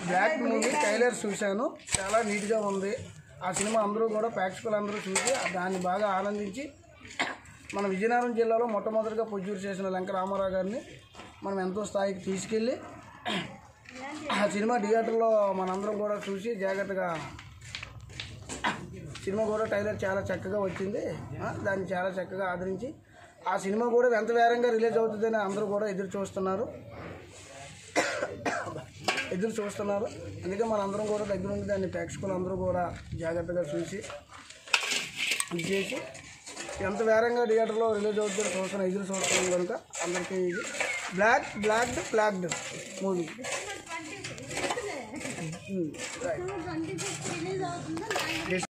black movie trailer చూశాను చాలా నీట్గా ఉంది ఆ సినిమా అందరూ కూడా ప్రేక్షకులు అందరూ చూసి దాన్ని బాగా ఆనందించి మన విజయనగరం జిల్లాలో మొట్టమొదటిగా ప్రొడ్యూస్ చేసిన లంక రామారావు గారిని మనం ఎంతో స్థాయికి తీసుకెళ్ళి ఆ సినిమా థియేటర్లో మనందరం కూడా చూసి జాగ్రత్తగా సినిమా కూడా టైలర్ చాలా చక్కగా వచ్చింది ఆ, దాన్ని చాలా చక్కగా ఆదరించి ఆ సినిమా కూడా ఎంత వేరంగా రిలీజ్ అవుతుందని అందరూ కూడా ఎదురు చూస్తున్నారు ఎదురు చూస్తున్నారు అందుకే మనందరం కూడా దగ్గర ఉండి దాన్ని ప్రేక్షకులు అందరూ కూడా జాగ్రత్తగా చూసి ఇది చేసి ఎంత వేరంగా థియేటర్లో రిలీజ్ అవుతుందో చూస్తున్నాం ఎదురు చూస్తున్నాం కనుక అందరికీ ఇది black blocked flagged movie right twenty fifth release అవుతుందా